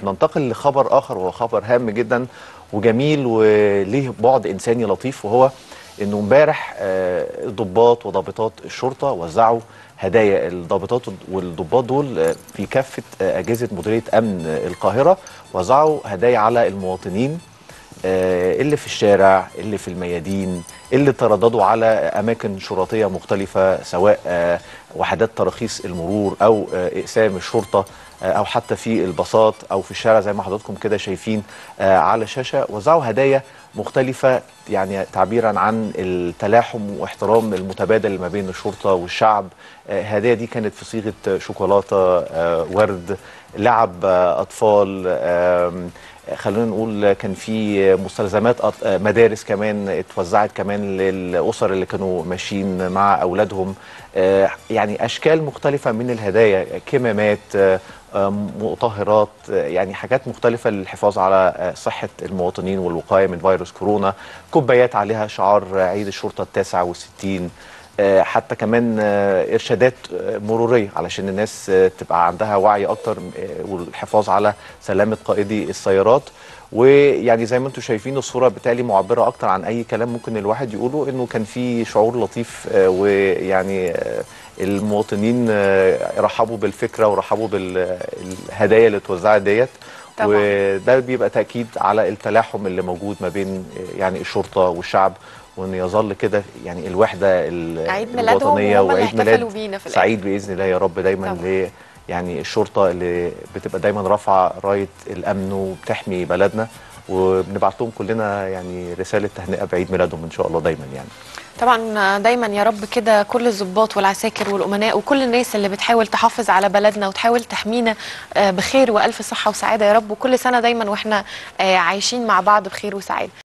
ننتقل لخبر اخر وهو خبر هام جدا وجميل وليه بعد انساني لطيف وهو انه امبارح آه، الضباط وضابطات الشرطه وزعوا هدايا الضابطات والضباط دول آه، في كافه آه، اجهزه مديريه امن آه، القاهره وزعوا هدايا على المواطنين آه، اللي في الشارع اللي في الميادين اللي ترددوا على اماكن شرطيه مختلفه سواء آه، وحدات تراخيص المرور او آه، اقسام الشرطه آه، او حتى في الباصات او في الشارع زي ما حضراتكم كده شايفين آه، على الشاشه وزعوا هدايا مختلفه يعني تعبيرا عن التلاحم واحترام المتبادل ما بين الشرطه والشعب آه، الهدايا دي كانت في صيغه شوكولاته آه، ورد لعب آه، اطفال آم، خلونا نقول كان في مستلزمات أط- مدارس كمان اتوزعت كمان للأسر اللي كانوا ماشيين مع أولادهم آه، يعني أشكال مختلفة من الهدايا كمامات آه، آه، مطهرات آه، يعني حاجات مختلفة للحفاظ على آه، صحة المواطنين والوقاية من فيروس كورونا كوبايات عليها شعار عيد الشرطة التاسع والستين آه، حتى كمان آه، ارشادات آه، مروريه علشان الناس آه، تبقى عندها وعي اكتر آه، والحفاظ على سلامه قائدي السيارات ويعني زي ما انتم شايفين الصوره بالتالي معبره اكتر عن اي كلام ممكن الواحد يقوله انه كان في شعور لطيف آه، ويعني آه، المواطنين آه، رحبوا بالفكره ورحبوا بالهدايا اللي اتوزعت ديت طبعاً. وده بيبقى تاكيد على التلاحم اللي موجود ما بين آه، يعني الشرطه والشعب وان يظل كده يعني الوحده ال- عيد ميلادهم الوطنيه وهم اللي وعيد احتفلوا ميلاد بينا في الآخر. سعيد باذن الله يا رب دايما طبعاً. ل يعني الشرطه اللي بتبقى دايما رافعه رايه الامن وبتحمي بلدنا وبنبعت لهم كلنا يعني رساله تهنئه بعيد ميلادهم ان شاء الله دايما يعني طبعا دايما يا رب كده كل الضباط والعساكر والامناء وكل الناس اللي بتحاول تحافظ على بلدنا وتحاول تحمينا آه، بخير والف صحه وسعاده يا رب وكل سنه دايما واحنا آه، عايشين مع بعض بخير وسعاده